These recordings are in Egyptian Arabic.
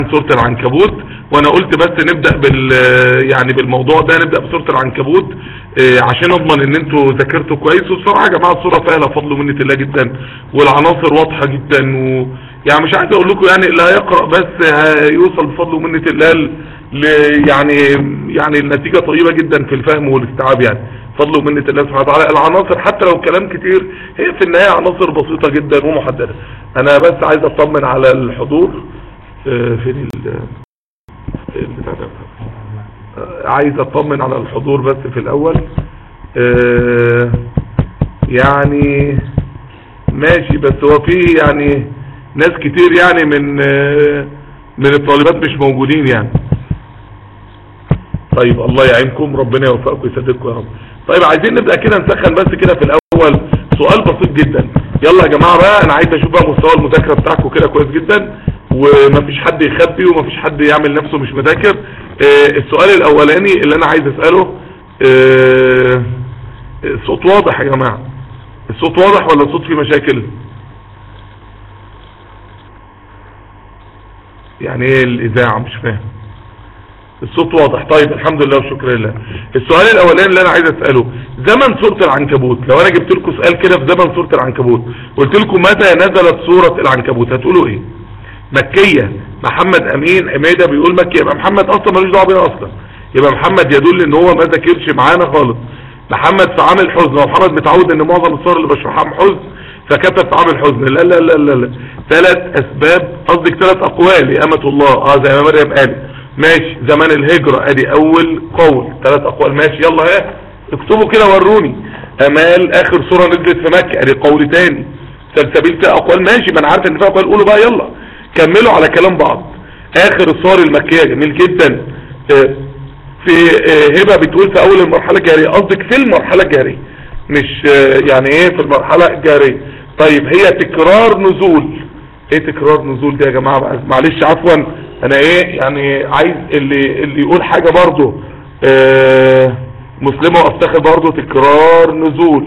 سورة العنكبوت وانا قلت بس نبدأ بال يعني بالموضوع ده نبدأ بسورة العنكبوت اه، عشان اضمن ان انتوا ذاكرتوا كويس وبصراحة يا جماعة الصورة سهلة فضل منة الله جدا والعناصر واضحة جدا و يعني مش عايز اقول لكم يعني اللي هيقرأ بس هيوصل بفضل منة الله ل... ل- يعني يعني النتيجة طيبة جدا في الفهم والاستيعاب يعني فضل ومنة الله سبحانه وتعالى العناصر حتى لو الكلام كتير هي في النهاية عناصر بسيطة جدا ومحددة انا بس عايز اطمن على الحضور اه، فين ال البتاع ده آه، عايز اطمن على الحضور بس في الاول آه، يعني ماشي بس هو في يعني ناس كتير يعني من آه، من الطالبات مش موجودين يعني طيب الله يعينكم ربنا يوفقكم ويسددكم يا رب طيب عايزين نبدأ كده نسخن بس كده في الاول سؤال بسيط جدا يلا يا جماعة بقى انا عايز اشوف بقى مستوى المذاكرة بتاعكم كده كويس جدا ومفيش حد يخبي ومفيش حد يعمل نفسه مش مذاكر آه، السؤال الاولاني اللي انا عايز اسأله آه، الصوت واضح يا جماعة الصوت واضح ولا الصوت فيه مشاكل يعني ايه الاذاعة مش فاهم الصوت واضح طيب الحمد لله وشكر لله السؤال الاولاني اللي انا عايز اساله زمن سوره العنكبوت لو انا جبت لكم سؤال كده في زمن سوره العنكبوت قلت لكم متى نزلت سوره العنكبوت هتقولوا ايه مكيه محمد امين عميده بيقول مكيه يبقى محمد اصلا ملوش دعوه بينا اصلا يبقى محمد يدل ان هو ما ذاكرش معانا خالص محمد في عام الحزن ومحمد متعود ان معظم الصور اللي بشرحها عام حزن فكتب في عام الحزن لا لا لا لا, لا. ثلاث اسباب قصدك ثلاث اقوال يا امه الله اه زي ما مريم قالت ماشي زمان الهجرة ادي اول قول ثلاث اقوال ماشي يلا ها اكتبوا كده وروني امال اخر سورة نزلت في مكة ادي قول تاني سلسبيل فيها اقوال ماشي ما انا عارف ان فيها اقوال قولوا بقى يلا كملوا على كلام بعض اخر الصور المكية جميل جدا آه، في آه، هبة بتقول في اول المرحلة الجارية قصدك في المرحلة الجارية مش آه، يعني ايه في المرحلة الجارية طيب هي تكرار نزول ايه تكرار نزول دي يا جماعة بقى معلش عفوا انا ايه يعني عايز اللي اللي يقول حاجة برضو آه مسلمة وافتخر برضو تكرار نزول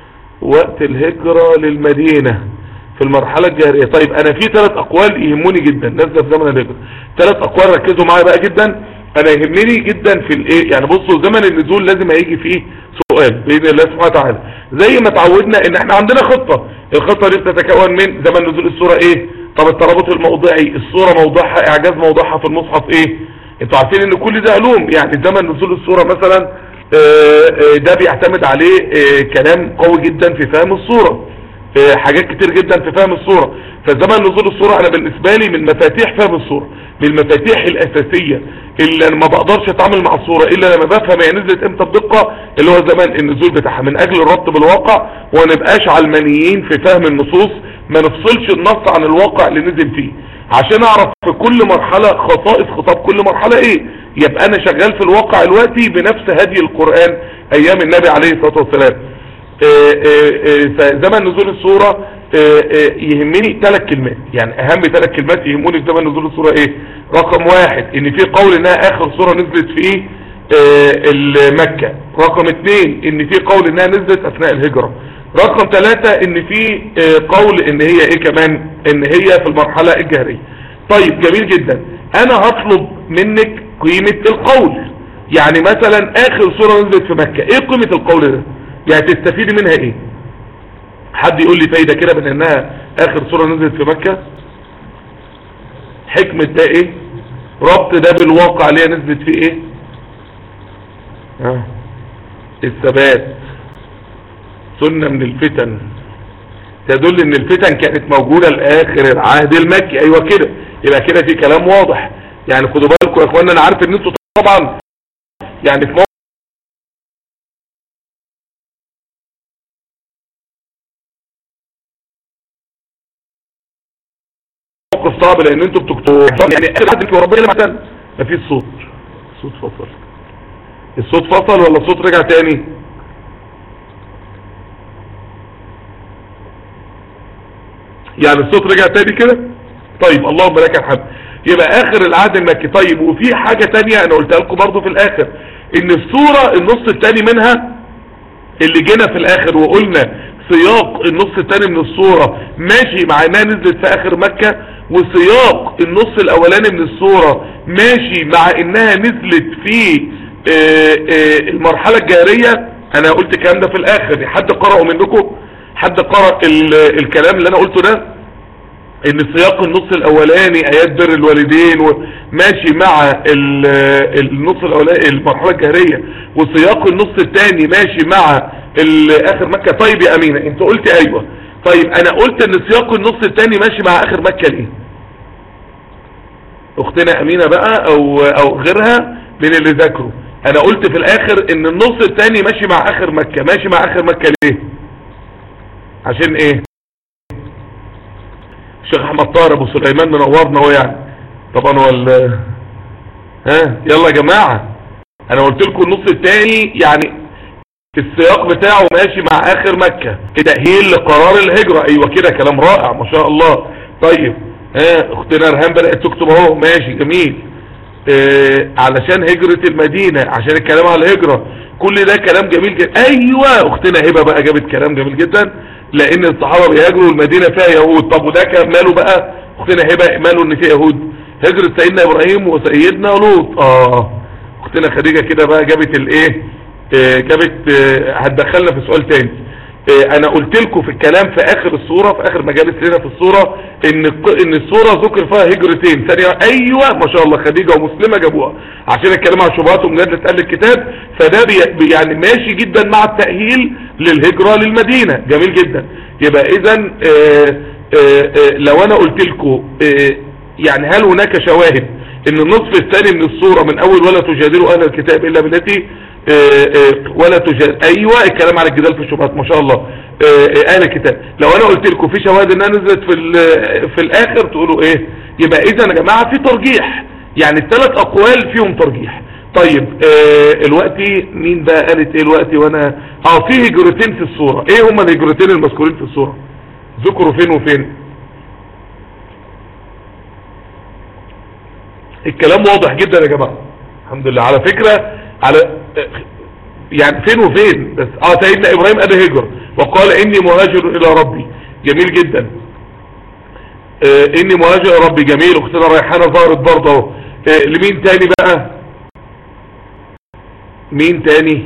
وقت الهجرة للمدينة في المرحلة الجارية طيب انا في ثلاث اقوال يهموني جدا نازله في زمن الهجرة ثلاث اقوال ركزوا معايا بقى جدا انا يهمني جدا في الايه يعني بصوا زمن النزول لازم هيجي فيه سؤال باذن الله سبحانه وتعالى زي ما تعودنا ان احنا عندنا خطة الخطة دي بتتكون من زمن نزول السورة ايه طب الترابط الموضعي السورة موضوعها اعجاز موضوعها في المصحف ايه انتوا عارفين ان كل ده علوم يعني زمن نزول السورة مثلا آه، آه، ده بيعتمد عليه آه، كلام قوي جدا في فهم الصورة آه، حاجات كتير جدا في فهم الصورة فزمن نزول الصورة انا بالنسبة لي من مفاتيح فهم الصورة من المفاتيح الاساسية اللي انا ما بقدرش اتعامل مع الصورة الا لما بفهم هي نزلت امتى بدقة اللي هو زمن النزول بتاعها من اجل الربط بالواقع ونبقاش علمانيين في فهم النصوص ما نفصلش النص عن الواقع اللي نزل فيه عشان اعرف في كل مرحلة خصائص خطاب كل مرحلة ايه يبقى انا شغال في الواقع الوقتي بنفس هدي القرآن ايام النبي عليه الصلاة والسلام آه، آه، آه، فزمن نزول الصورة آه، آه، يهمني ثلاث كلمات يعني اهم ثلاث كلمات يهموني في زمن نزول الصورة ايه رقم واحد ان في قول انها اخر صورة نزلت في ايه آه، مكة رقم اثنين ان في قول انها نزلت اثناء الهجرة رقم ثلاثة ان في آه، قول ان هي ايه كمان ان هي في المرحلة الجهرية طيب جميل جدا انا هطلب منك قيمة القول يعني مثلا اخر صورة نزلت في مكة ايه قيمة القول ده يعني تستفيدي منها ايه حد يقول لي فايدة كده من انها اخر صورة نزلت في مكة حكمة ده ايه ربط ده بالواقع اللي هي نزلت فيه ايه ها الثبات سنة من الفتن تدل ان الفتن كانت موجودة لاخر العهد المكي ايوه كده يبقى كده في كلام واضح يعني خدوا بالكم يا اخوانا انا عارف ان انتوا طبعا يعني في موقف صعب لان انتوا بتكتبوا يعني اخر عهد وربنا اللي معتل مفيش صوت الصوت فصل الصوت فصل ولا الصوت رجع تاني يعني الصوت رجع تاني كده طيب اللهم لك الحمد يبقى اخر العهد المكي طيب وفي حاجة تانية انا قلتها لكم برضو في الاخر ان الصورة النص التاني منها اللي جينا في الاخر وقلنا سياق النص التاني من الصورة ماشي مع انها نزلت في اخر مكة وسياق النص الاولاني من الصورة ماشي مع انها نزلت في آه، آه، المرحلة الجارية انا قلت الكلام ده في الاخر حد قرأه منكم حد قرأ ال- الكلام اللي انا قلته ده ان سياق النص الاولاني ايات بر الوالدين وماشي مع ال- النص الاولاني المرحله الجاهليه وسياق النص الثاني ماشي مع ال- اخر مكه طيب يا امينه انت قلت ايوه طيب انا قلت ان سياق النص الثاني ماشي مع اخر مكه ليه اختنا امينه بقى او او غيرها من اللي ذاكروا انا قلت في الاخر ان النص الثاني ماشي مع اخر مكه ماشي مع اخر مكه ليه عشان ايه الشيخ احمد طاهر ابو سليمان منورنا هو يعني طبعا هو ال- ها يلا يا جماعه انا قلت لكم النص الثاني يعني السياق بتاعه ماشي مع اخر مكة تأهيل لقرار الهجرة ايوه كده كلام رائع ما شاء الله طيب ها اختنا رهان بدأت تكتب اهو ماشي جميل اه علشان هجرة المدينة عشان الكلام على الهجرة كل ده كلام جميل جدا ايوه اختنا هبة بقى جابت كلام جميل جدا لان الصحابة بيهاجروا المدينة فيها يهود طب وده كان ماله بقى اختنا هبة ماله ان فيها يهود هجرة سيدنا ابراهيم وسيدنا لوط اه اختنا خديجة كده بقى جابت الايه آه، جابت آه، هتدخلنا في سؤال تاني آه، انا قلت لكم في الكلام في اخر الصورة في اخر مجالس لنا في الصورة ان الق- ان الصورة ذكر فيها هجرتين ثانية ايوه ما شاء الله خديجة ومسلمة جابوها عشان الكلام على شبهات ومجادلة اهل الكتاب فده بي بي- يعني ماشي جدا مع التأهيل للهجرة للمدينة جميل جدا يبقى اذا لو انا قلت لكم يعني هل هناك شواهد ان النصف الثاني من الصورة من اول ولا تجادلوا اهل الكتاب الا بالتي آه، آه، ولا تجادل ايوه الكلام على الجدال في الشبهات ما شاء الله آه، آه، اهل الكتاب لو انا قلت لكم في شواهد انها نزلت في ال- في الاخر تقولوا ايه يبقى اذا يا جماعه في ترجيح يعني الثلاث اقوال فيهم ترجيح طيب آه الوقت مين بقى قالت ايه الوقت وانا اه في هجرتين في الصورة ايه هما الهجرتين المذكورين في الصورة ذكروا فين وفين الكلام واضح جدا يا جماعة الحمد لله على فكرة على يعني فين وفين بس اه سيدنا ابراهيم قال هجر وقال اني مهاجر الى ربي جميل جدا آه اني مهاجر الى ربي جميل اختنا ريحانة ظهرت برضه اهو آه لمين تاني بقى مين تاني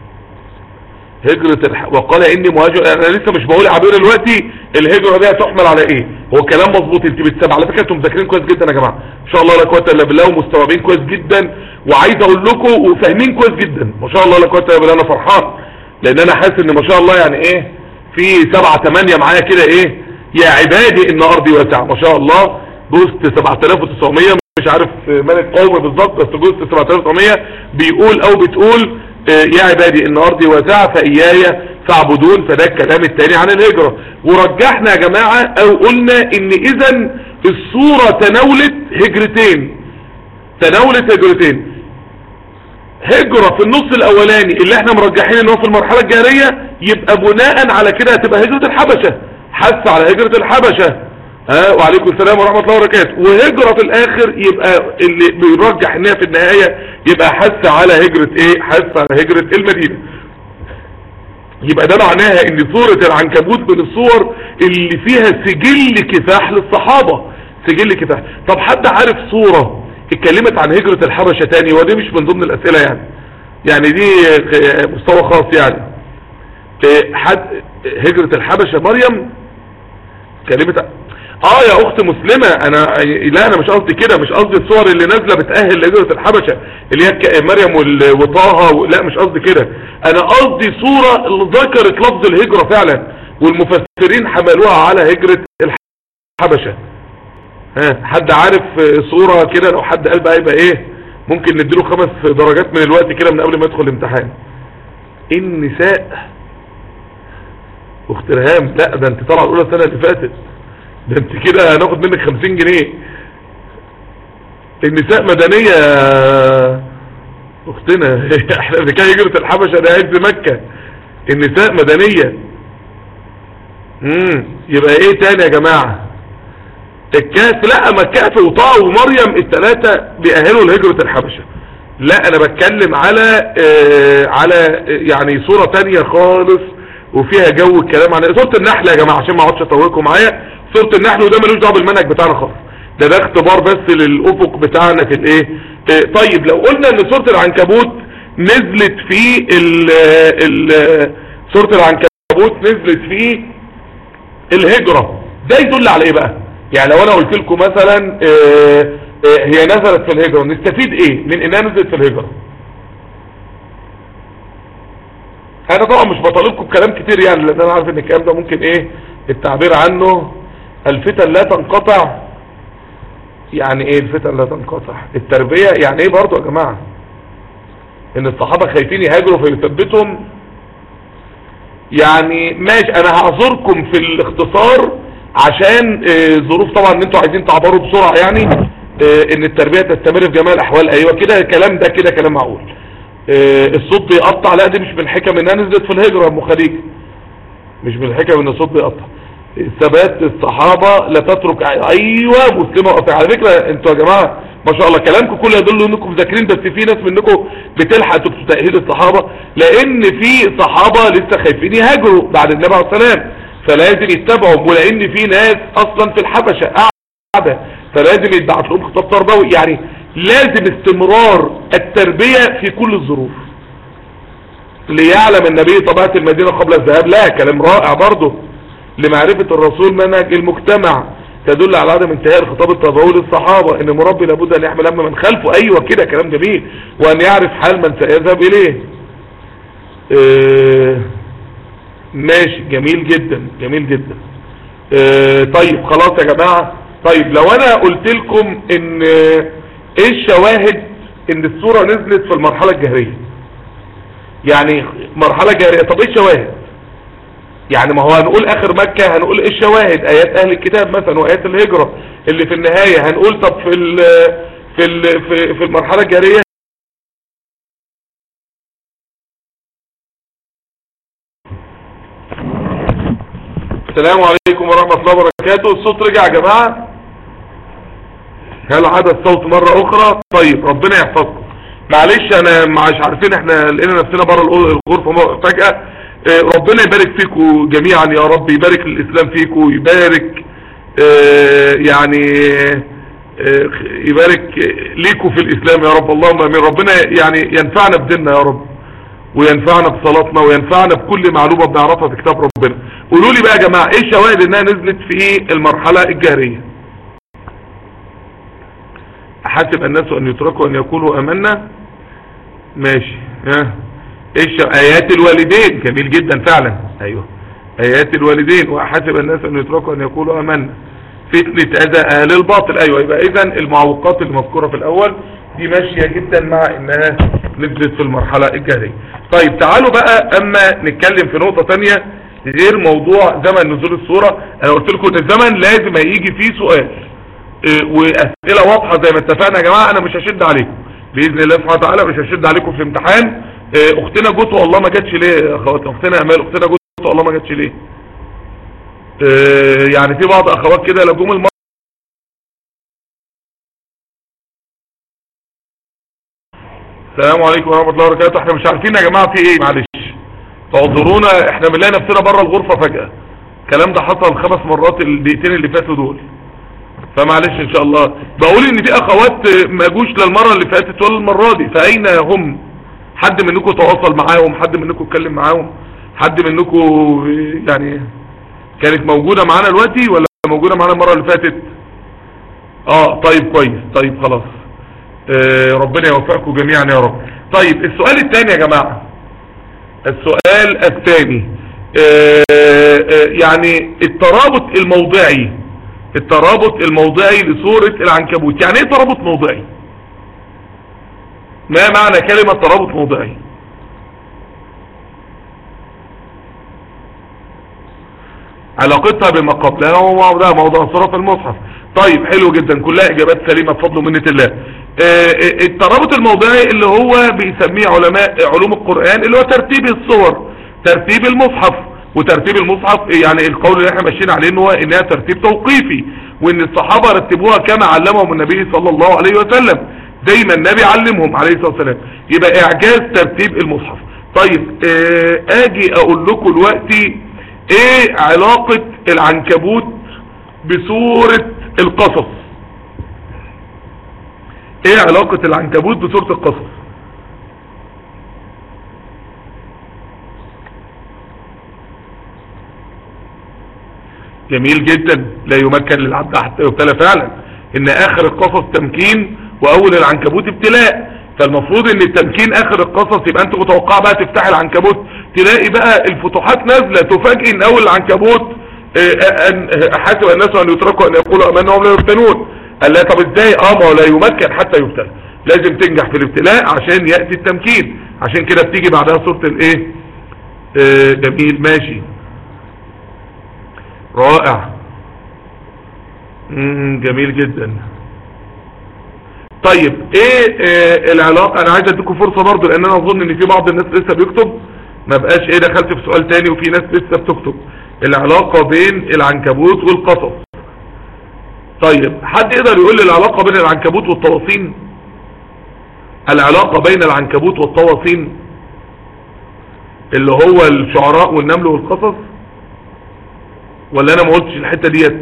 هجرة الح... وقال اني مهاجر انا لسه مش بقول عبير دلوقتي الهجرة دي هتحمل على ايه هو كلام مظبوط انت بتسمع على فكرة انتم مذاكرين كويس جدا يا جماعة ان شاء الله لا قوه الا بالله ومستوعبين كويس جدا وعايز اقول لكم وفاهمين كويس جدا ما شاء الله لا قوه الا بالله انا فرحان لان انا حاسس ان ما شاء الله يعني ايه في سبعة تمانية معايا كده ايه يا عبادي ان ارضي واسعة ما شاء الله دوست 7900 مش عارف ملك قومي بالظبط بس جزء 7900 بيقول او بتقول يا عبادي ان ارضي واسعة فاياي فاعبدون فده الكلام التاني عن الهجرة ورجحنا يا جماعة او قلنا ان اذا الصورة تناولت هجرتين تناولت هجرتين هجرة في النص الاولاني اللي احنا مرجحين ان هو في المرحلة الجارية يبقى بناء على كده هتبقى هجرة الحبشة حث على هجرة الحبشة ها وعليكم السلام ورحمة الله وبركاته وهجرة في الاخر يبقى اللي بيرجح انها في النهاية يبقى حث على هجرة ايه حث على هجرة المدينة يبقى ده معناها ان سورة العنكبوت من الصور اللي فيها سجل كفاح للصحابة سجل كفاح طب حد عارف صورة اتكلمت عن هجرة الحبشة تاني ودي مش من ضمن الاسئلة يعني يعني دي مستوى خاص يعني حد هجرة الحبشة مريم اتكلمت اه يا اخت مسلمة انا لا انا مش قصدي كده مش قصدي الصور اللي نازلة بتأهل لهجرة الحبشة اللي هي مريم وطه و... لا مش قصدي كده انا قصدي صورة اللي ذكرت لفظ الهجرة فعلا والمفسرين حملوها على هجرة الحبشة ها حد عارف صورة كده لو حد قال بقى يبقى ايه ممكن نديله خمس درجات من الوقت كده من قبل ما يدخل الامتحان النساء اخت رهام لا ده انت طالعه الاولى السنة اللي فاتت ده انت كده هناخد منك خمسين جنيه النساء مدنية اختنا احنا بنكا هجرة الحبشة ده عز مكة النساء مدنية امم يبقى ايه تاني يا جماعة الكهف لا ما الكهف وطاع ومريم التلاتة بيأهلوا لهجرة الحبشة لا انا بتكلم على اه على يعني صورة تانية خالص وفيها جو الكلام عن سورة النحل يا جماعة عشان ما اقعدش اطولكم معايا سورة النحل وده ملوش دعوه بالمنهج بتاعنا خالص ده ده اختبار بس للافق بتاعنا في الايه اه طيب لو قلنا ان سورة العنكبوت نزلت في ال ال سورة العنكبوت نزلت في الهجرة ده يدل على ايه بقى يعني لو انا قلت لكم مثلا اه اه هي نزلت في الهجرة نستفيد ايه من انها نزلت في الهجرة انا طبعا مش بطالبكم بكلام كتير يعني لان انا عارف ان الكلام ده ممكن ايه التعبير عنه الفتن لا تنقطع يعني ايه الفتن لا تنقطع التربية يعني ايه برضو يا جماعة ان الصحابة خايفين يهاجروا فيثبتهم يعني ماشي انا هعذركم في الاختصار عشان اه ظروف طبعا ان انتوا عايزين تعبروا بسرعة يعني اه ان التربية تستمر في جميع الاحوال ايوه كده الكلام ده كده كلام معقول اه الصوت بيقطع لا دي مش من الحكم انها نزلت في الهجرة ام خديجة مش من الحكم ان الصوت بيقطع ثبات الصحابة لا تترك ايوه مسلمة وقطع على فكرة انتوا يا جماعة ما شاء الله كلامكم كله يدل انكم مذاكرين بس في ناس منكم بتلحق تكتب تأهيل الصحابة لان في صحابة لسه خايفين يهاجروا بعد النبي عليه السلام فلازم يتبعوا ولان في ناس اصلا في الحبشة قاعدة فلازم يتبعت لهم خطاب تربوي يعني لازم استمرار التربية في كل الظروف ليعلم النبي طبيعة المدينة قبل الذهاب لا كلام رائع برضه لمعرفة الرسول منهج المجتمع تدل على عدم انتهاء الخطاب التربوي للصحابة ان مربي لابد ان يحمل هم من خلفه ايوه كده كلام جميل وان يعرف حال من سيذهب اليه اه ماشي جميل جدا جميل جدا اه طيب خلاص يا جماعة طيب لو انا قلت لكم ان ايه الشواهد ان الصورة نزلت في المرحلة الجهرية يعني مرحلة جهرية طب ايه الشواهد يعني ما هو هنقول اخر مكة هنقول ايه الشواهد ايات اهل الكتاب مثلا وايات الهجرة اللي في النهاية هنقول طب في ال في ال في, في المرحلة الجارية السلام عليكم ورحمة الله وبركاته الصوت رجع يا جماعة هل عاد الصوت مرة اخرى طيب ربنا يحفظكم معلش انا مش عارفين احنا لقينا نفسنا بره الغرفة فجأة ربنا يبارك فيكم جميعا يا رب يبارك الاسلام فيكم يبارك يعني يبارك ليكم في الاسلام يا رب اللهم امين ربنا يعني ينفعنا بديننا يا رب وينفعنا بصلاتنا وينفعنا بكل معلومة بنعرفها في كتاب ربنا قولوا لي بقى يا جماعة ايه الشواهد انها نزلت في المرحلة الجاهرية احسب الناس ان يتركوا ان يقولوا امنا ماشي ها ايش ايات الوالدين جميل جدا فعلا ايوه ايات الوالدين واحسب الناس ان يتركوا ان يقولوا امنا فتنة اذى اهل الباطل ايوه يبقى اذا المعوقات المذكورة في الاول دي ماشية جدا مع انها نزلت في المرحلة الجاهلية طيب تعالوا بقى اما نتكلم في نقطة تانية غير موضوع زمن نزول الصورة انا قلت لكم ان الزمن لازم هيجي فيه سؤال اه واسئلة واضحة زي ما اتفقنا يا جماعة انا مش هشد عليكم باذن الله سبحانه وتعالى مش هشد عليكم في امتحان اختنا جوتو والله ما جاتش ليه يا اخوات اختنا امال اختنا جوتو والله ما جاتش ليه اه يعني في بعض اخوات كده لو جم المره السلام عليكم ورحمه الله وبركاته احنا مش عارفين يا جماعه في ايه معلش تعذرونا احنا بنلاقي نفسنا بره الغرفه فجاه الكلام ده حصل خمس مرات الدقيقتين اللي فاتوا دول فمعلش ان شاء الله بقول ان في اخوات ما جوش للمره اللي فاتت ولا المره دي فاين هم حد منكم تواصل معاهم حد منكم اتكلم معاهم حد منكم يعني كانت موجودة معانا دلوقتي ولا موجودة معانا المرة اللي فاتت اه طيب كويس طيب خلاص آه ربنا يوفقكم جميعا يا رب طيب السؤال الثاني يا جماعة السؤال الثاني آه آه يعني الترابط الموضعي الترابط الموضعي لسورة العنكبوت يعني ايه ترابط موضعي ما معنى كلمة ترابط موضعي علاقتها بما قبلها هو ده موضوع صورة المصحف طيب حلو جدا كلها اجابات سليمة بفضل ومنة الله اه الترابط الموضعي اللي هو بيسميه علماء علوم القرآن اللي هو ترتيب الصور ترتيب المصحف وترتيب المصحف يعني القول اللي احنا ماشيين عليه ان هو انها ترتيب توقيفي وان الصحابة رتبوها كما علمهم النبي صلى الله عليه وسلم زي ما النبي علمهم عليه الصلاة والسلام يبقى اعجاز ترتيب المصحف طيب اه اجي اقول لكم دلوقتي ايه علاقة العنكبوت بسورة القصص ايه علاقة العنكبوت بسورة القصص جميل جدا لا يمكن للعبد حتى يبتلى فعلا ان اخر القصص تمكين واول العنكبوت ابتلاء فالمفروض ان التمكين اخر القصص يبقى انت متوقع بقى تفتح العنكبوت تلاقي بقى الفتوحات نازلة تفاجئ ان اول العنكبوت حاسب الناس ان يتركوا ان يقولوا امانا وهم لا يفتنون قال لا طب ازاي اه ما هو لا يمكن حتى يبتلى لازم تنجح في الابتلاء عشان يأتي التمكين عشان كده بتيجي بعدها سورة الايه آه جميل ماشي رائع مم جميل جدا طيب ايه آه العلاقة انا عايز اديكم فرصة برضو لان انا اظن ان في بعض الناس لسه بيكتب ما بقاش ايه دخلت في سؤال تاني وفي ناس لسه بتكتب العلاقة بين العنكبوت والقصص طيب حد يقدر يقول لي العلاقة بين العنكبوت والطواصين العلاقة بين العنكبوت والطواصين اللي هو الشعراء والنمل والقصص ولا انا ما قلتش الحتة ديت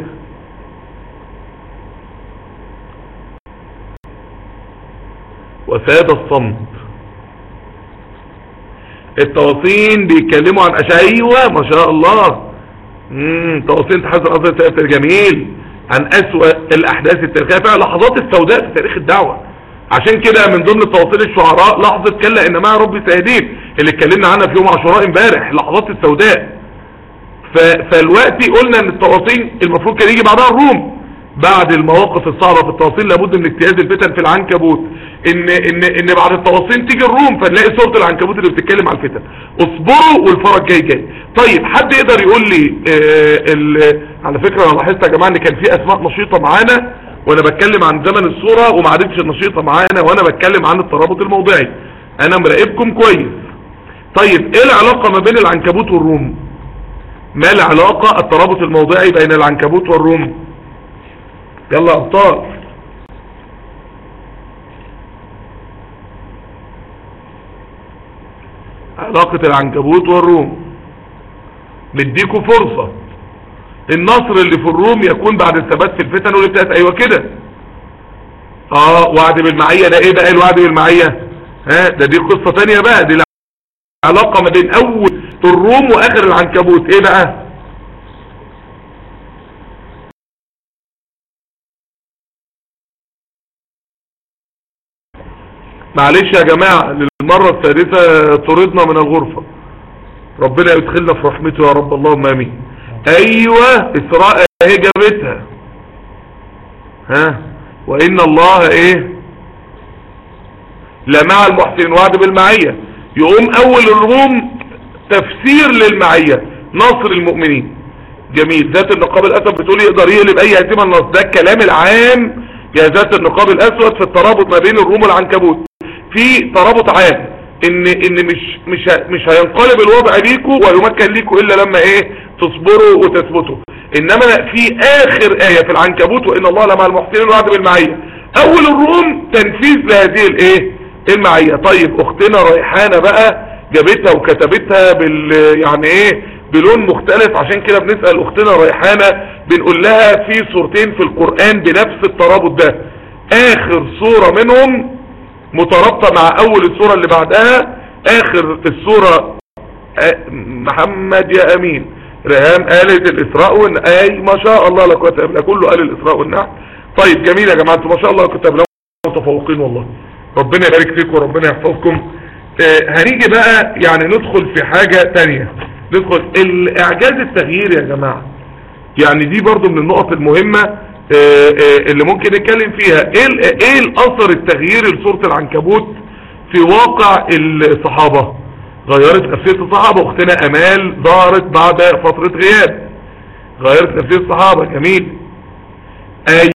وساد الصمت التواصين بيتكلموا عن اشياء ايوه ما شاء الله امم تواصين تحذر اصلا تأثير جميل عن اسوأ الاحداث التاريخية فعلا لحظات السوداء في تاريخ الدعوة عشان كده من ضمن تواصيل الشعراء لحظة كلا ان مع ربي سيدين اللي اتكلمنا عنها في يوم عاشوراء امبارح لحظات السوداء فالوقت قلنا ان التواصين المفروض كان يجي بعدها الروم بعد المواقف الصعبة في التواصين لابد من اجتياز الفتن في العنكبوت ان ان ان بعد التواصين تيجي الروم فنلاقي صورة العنكبوت اللي بتتكلم على الفتن اصبروا والفرج جاي جاي طيب حد يقدر يقول لي آه ال... على فكرة انا لاحظت يا جماعة ان كان في اسماء نشيطة معانا وانا بتكلم عن زمن الصورة وما عادتش النشيطة معانا وانا بتكلم عن الترابط الموضعي انا مراقبكم كويس طيب ايه العلاقة ما بين العنكبوت والروم ما العلاقة الترابط الموضعي بين العنكبوت والروم يلا ابطال علاقة العنكبوت والروم نديكوا فرصة النصر اللي في الروم يكون بعد الثبات في الفتن والابتلاءات ايوه كده اه وعد بالمعية ده ايه بقى الوعد بالمعية ها ده دي قصة تانية بقى دي العلاقة ما بين اول الروم واخر العنكبوت ايه بقى معلش يا جماعة للمرة الثالثة طردنا من الغرفة ربنا يدخلنا في رحمته يا رب اللهم امين ايوه اسراء اهي جابتها ها وان الله ايه لمع المحسنين وعد بالمعية يقوم اول الروم تفسير للمعية نصر المؤمنين جميل ذات النقاب الاسود بتقول يقدر يقلب اي هزيمة النصر ده الكلام العام يا ذات النقاب الاسود في الترابط ما بين الروم والعنكبوت في ترابط عام ان ان مش مش مش هينقلب الوضع ليكوا ويمكن ليكوا الا لما ايه تصبروا وتثبتوا انما في اخر اية في العنكبوت وان الله لمع المحسنين وعد بالمعية اول الروم تنفيذ لهذه الايه المعية طيب اختنا ريحانة بقى جابتها وكتبتها بال يعني ايه بلون مختلف عشان كده بنسأل اختنا ريحانة بنقول لها في صورتين في القرآن بنفس الترابط ده اخر صورة منهم مترابطة مع اول الصورة اللي بعدها اخر الصورة محمد يا امين رهام قالت الاسراء والنحل اي ما شاء الله لا قوه الا بالله كله قال الاسراء والنحل طيب جميل يا جماعه انتوا ما شاء الله كنتوا قبلهم متفوقين والله ربنا يبارك فيكم وربنا يحفظكم آه هنيجي بقى يعني ندخل في حاجة تانية ندخل الاعجاز التغيير يا جماعة يعني دي برضو من النقط المهمة آه آه اللي ممكن نتكلم فيها ايه, إيه الاثر التغيير لصورة العنكبوت في واقع الصحابة غيرت نفسية الصحابة اختنا امال ظهرت بعد فترة غياب غيرت نفسية الصحابة جميل اي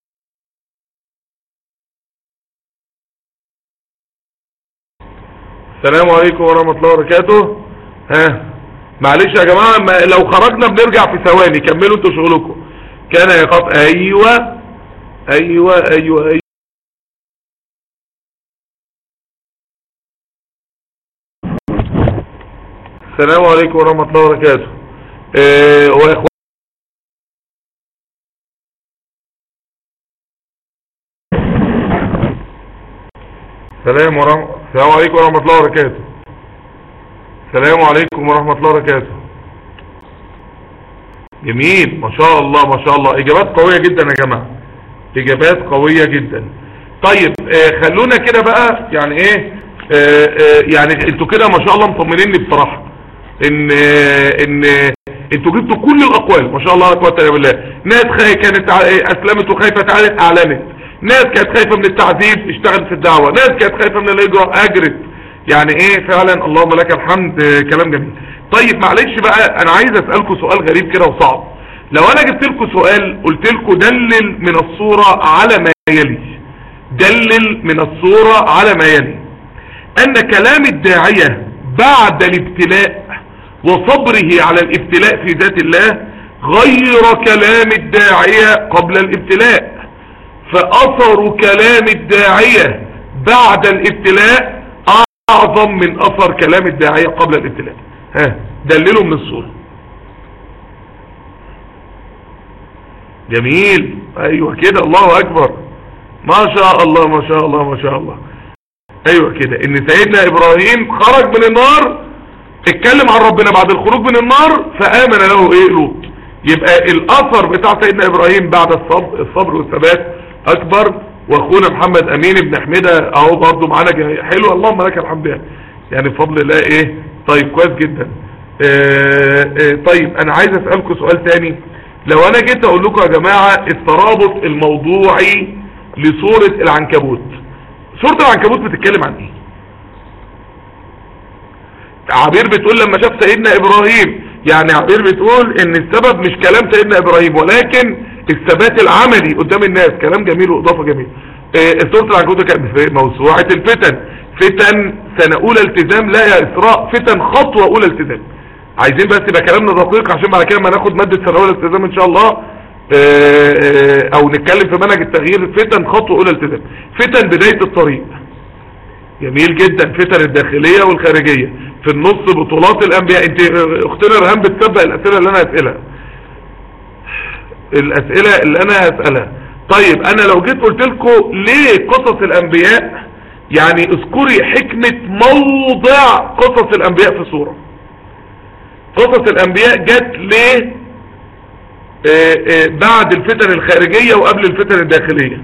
السلام عليكم ورحمة الله وبركاته ها معلش يا جماعة ما لو خرجنا بنرجع في ثواني كملوا انتوا شغلكم كان يخاف ايوه ايوه ايوه ايوه السلام عليكم ورحمة الله وبركاته اه واخوة السلام ورحمة السلام عليكم ورحمة الله وبركاته السلام عليكم ورحمة الله وبركاته جميل ما شاء الله ما شاء الله اجابات قوية جدا يا جماعة اجابات قوية جدا طيب آه خلونا كده بقى يعني ايه آه آه يعني انتوا كده ما شاء الله مطمنيني بصراحة ان آه ان انتوا جبتوا كل الاقوال ما شاء الله لا قوه الا بالله ناس خي... كانت ع... اسلمت وخايفه تعالت اعلنت ناس كانت خايفه من التعذيب اشتغلت في الدعوه ناس كانت خايفه من الهجره اجرت يعني ايه فعلا اللهم لك الحمد آه كلام جميل طيب معلش بقى انا عايز اسالكم سؤال غريب كده وصعب لو انا جبت لكم سؤال قلت لكم دلل من الصوره على ما يلي دلل من الصوره على ما يلي ان كلام الداعيه بعد الابتلاء وصبره على الابتلاء في ذات الله غير كلام الداعية قبل الابتلاء فأثر كلام الداعية بعد الابتلاء أعظم من أثر كلام الداعية قبل الابتلاء ها دللوا من الصورة جميل ايوه كده الله اكبر ما شاء الله ما شاء الله ما شاء الله ايوه كده ان سيدنا ابراهيم خرج من النار اتكلم عن ربنا بعد الخروج من النار فآمن له ايه لوط يبقى الاثر بتاع سيدنا ابراهيم بعد الصبر, الصبر والثبات اكبر واخونا محمد امين ابن حميدة اهو برضه معانا حلو اللهم لك الحمد يعني يعني بفضل الله ايه طيب كويس جدا اه اه طيب انا عايز اسألكم سؤال تاني لو انا جيت اقول لكم يا جماعة الترابط الموضوعي لصورة العنكبوت صورة العنكبوت بتتكلم عن ايه عبير بتقول لما شاف سيدنا ابراهيم يعني عبير بتقول ان السبب مش كلام سيدنا ابراهيم ولكن الثبات العملي قدام الناس كلام جميل واضافة جميل سورة العنكبوت كانت في موسوعة الفتن فتن سنة اولى التزام لا يا اسراء فتن خطوة اولى التزام عايزين بس يبقى كلامنا دقيق عشان بعد كده ما ناخد مادة سنة اولى التزام ان شاء الله او نتكلم في منهج التغيير فتن خطوة اولى التزام فتن بداية الطريق جميل جدا فتن الداخلية والخارجية في النص بطولات الانبياء انت اختنا رهان بتسبق الاسئلة اللي انا هسألها الاسئلة اللي انا هسألها طيب انا لو جيت قلت لكم ليه قصص الانبياء يعني اذكري حكمة موضع قصص الانبياء في صورة قصص الانبياء جت ليه اه اه بعد الفتن الخارجية وقبل الفتن الداخلية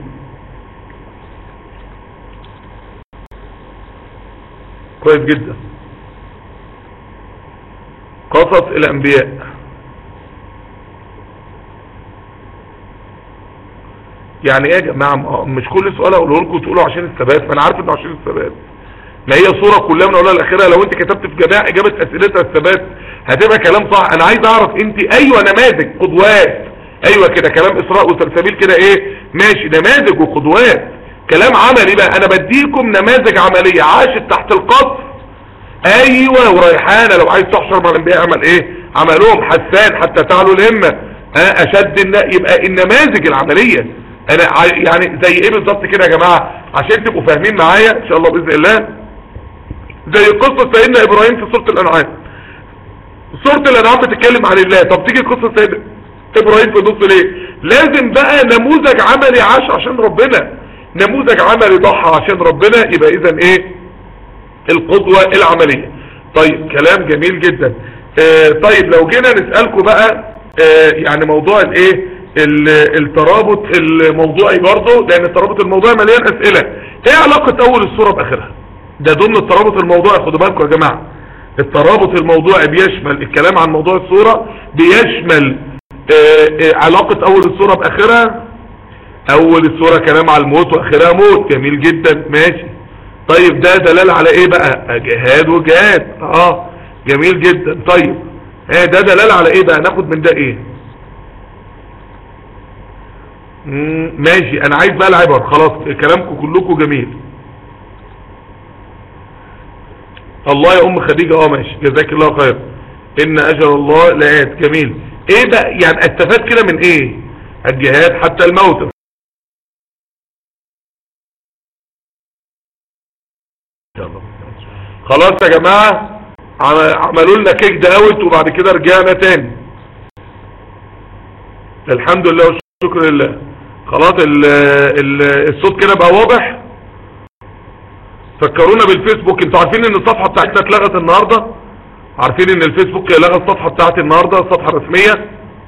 كويس جدا قصص الانبياء يعني ايه يا جماعه مش كل سؤال اقوله لكم تقولوا عشان الثبات ما انا عارف انه عشان الثبات ما هي صوره كلها من اولها لاخرها لو انت كتبت في جميع اجابه اسئلتها الثبات هتبقى كلام صح انا عايز اعرف انت ايوه نماذج قدوات ايوه كده كلام اسراء وسلسبيل كده ايه ماشي نماذج وقدوات كلام عملي بقى انا بديكم نماذج عمليه عاشت تحت القصر ايوه وريحانه لو عايز تحشر مع الانبياء اعمل ايه عملوهم حسان حتى تعلوا الهمه اشد الن... يبقى النماذج العمليه انا يعني زي ايه بالظبط كده يا جماعه عشان تبقوا فاهمين معايا ان شاء الله باذن الله زي قصه سيدنا ابراهيم في سوره الانعام سوره الانعام بتتكلم عن الله طب تيجي قصه سيدنا ابراهيم في النص ليه لازم بقى نموذج عملي عاش عشان ربنا نموذج عملي ضحى عشان ربنا يبقى اذا ايه القدوة العملية طيب كلام جميل جدا آه طيب لو جينا نسألكم بقى آه يعني موضوع الايه الترابط الموضوعي برضه لان الترابط الموضوعي مليان اسئلة ايه علاقة اول الصورة باخرها ده ضمن الترابط الموضوعي خدوا بالكم يا جماعة الترابط الموضوعي بيشمل الكلام عن موضوع الصورة بيشمل آه علاقة اول الصورة باخرها اول الصورة كلام على الموت واخرها موت جميل جدا ماشي طيب ده دلالة على ايه بقى جهاد وجهاد اه جميل جدا طيب ايه ده دلالة على ايه بقى ناخد من ده ايه ماشي انا عايز بقى العبر خلاص كلامكم كلكم جميل الله يا ام خديجة اه ماشي جزاك الله خير ان اجل الله لآت جميل ايه بقى يعني استفاد كده من ايه الجهاد حتى الموت خلاص يا جماعة عملوا لنا كيك داوت وبعد كده رجعنا تاني الحمد لله والشكر لله خلاص ال ال الصوت كده بقى واضح فكرونا بالفيسبوك انتوا عارفين ان الصفحة بتاعتنا اتلغت النهاردة عارفين ان الفيسبوك لغى الصفحة بتاعتي النهاردة الصفحة الرسمية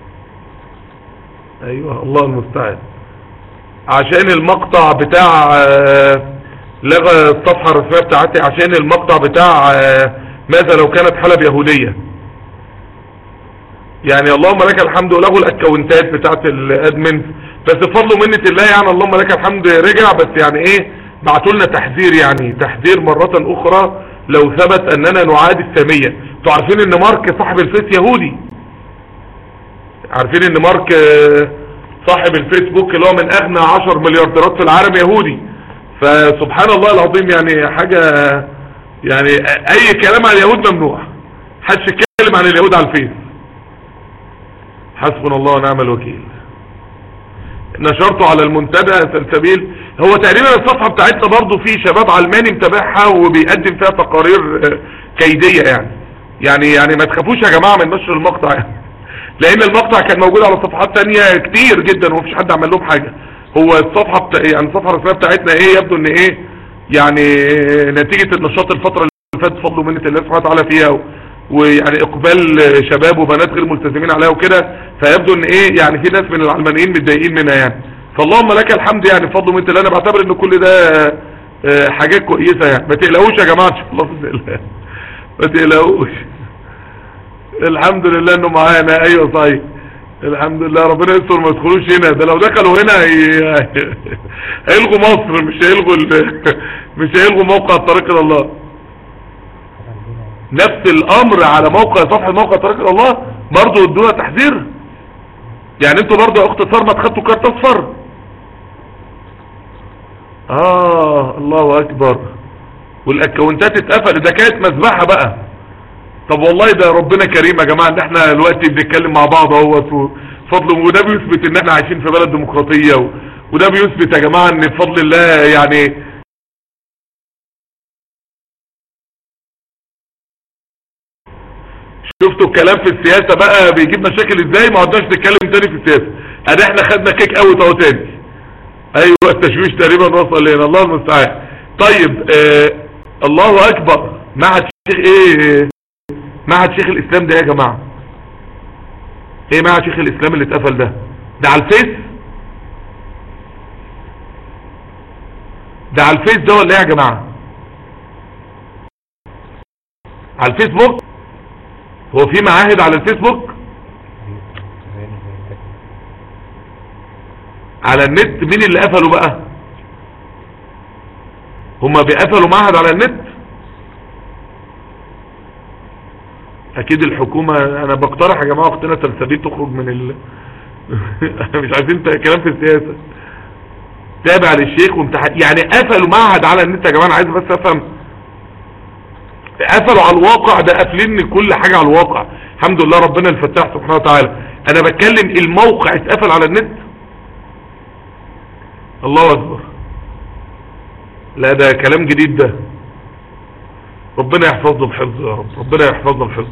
ايوه الله المستعان عشان المقطع بتاع آه، لغى الصفحة الرسمية بتاعتي عشان المقطع بتاع آه، ماذا لو كانت حلب يهودية يعني اللهم لك الحمد ولغوا الاكونتات بتاعت الادمنز بس بفضل منة الله يعني اللهم لك الحمد رجع بس يعني ايه بعتوا لنا تحذير يعني تحذير مرة اخرى لو ثبت اننا نعاد السامية انتوا عارفين ان مارك صاحب الفيس يهودي عارفين ان مارك آه، صاحب الفيسبوك اللي هو من اغنى 10 مليارديرات في العالم يهودي فسبحان الله العظيم يعني حاجة يعني اي كلام عن اليهود ممنوع حدش يتكلم عن اليهود على الفيس حسبنا الله ونعم الوكيل نشرته على المنتدى سلسبيل هو تقريبا الصفحة بتاعتنا برضو في شباب علماني متابعها وبيقدم فيها تقارير آه، كيدية يعني يعني يعني ما تخافوش يا جماعة من نشر المقطع يعني لان المقطع كان موجود على صفحات تانية كتير جدا ومفيش حد عمل لهم حاجة هو الصفحة بتا... يعني الصفحة الرسمية بتاعتنا ايه يبدو ان ايه يعني نتيجة النشاط الفترة اللي فاتت فضل منة الله سبحانه وتعالى فيها و... ويعني اقبال شباب وبنات غير ملتزمين عليها وكده فيبدو ان ايه يعني في ناس من العلمانيين متضايقين منها يعني فاللهم لك الحمد يعني بفضل منة الله انا بعتبر ان كل ده آه، حاجات كويسة يعني ما تقلقوش يا جماعة ان شاء الله بإذن الله ما تقلقوش الحمد لله انه معانا ايوه صحيح الحمد لله ربنا يستر ما يدخلوش هنا ده لو دخلوا هنا هي- هيلغوا مصر مش هيلغوا ال... مش هيلغوا موقع طريق الى الله نفس الامر على موقع صفحة موقع طريق الى الله برضو ادوها تحذير يعني انتوا برضو يا اخت صار ما تخدتوا كارت اصفر اه الله اكبر والاكونتات اتقفلت ده كانت مذبحة بقى طب والله ده ربنا كريم يا جماعة ان احنا دلوقتي بنتكلم مع بعض اهوت فضل وده بيثبت ان احنا عايشين في بلد ديمقراطية و- وده بيثبت يا جماعة ان بفضل الله يعني شفتوا الكلام في السياسة بقى بيجيب مشاكل ازاي ما عدناش نتكلم تاني في السياسة ادي احنا خدنا كيك اوت اهو تاني ايوه التشويش تقريبا وصل لنا الله المستعان طيب آه الله اكبر معهد شيخ ايه معهد شيخ الاسلام ده يا جماعة ايه معهد شيخ الاسلام اللي اتقفل ده ده على الفيس ده على الفيس ده ولا ايه يا جماعة على الفيسبوك هو في معاهد على الفيسبوك على النت مين اللي قفلوا بقى هما بيقفلوا معهد على النت اكيد الحكومة انا بقترح يا جماعة اختنا سلسبيل تخرج من ال مش عايزين ت- كلام في السياسة تابع للشيخ وامتحان يعني قفلوا معهد على النت يا جماعة انا عايز بس افهم قفلوا على الواقع ده قافلين كل حاجة على الواقع الحمد لله ربنا الفتاح سبحانه وتعالى انا بتكلم الموقع اتقفل على النت الله اكبر لا ده كلام جديد ده ربنا يحفظنا بحفظ يا رب ربنا يحفظنا بحفظ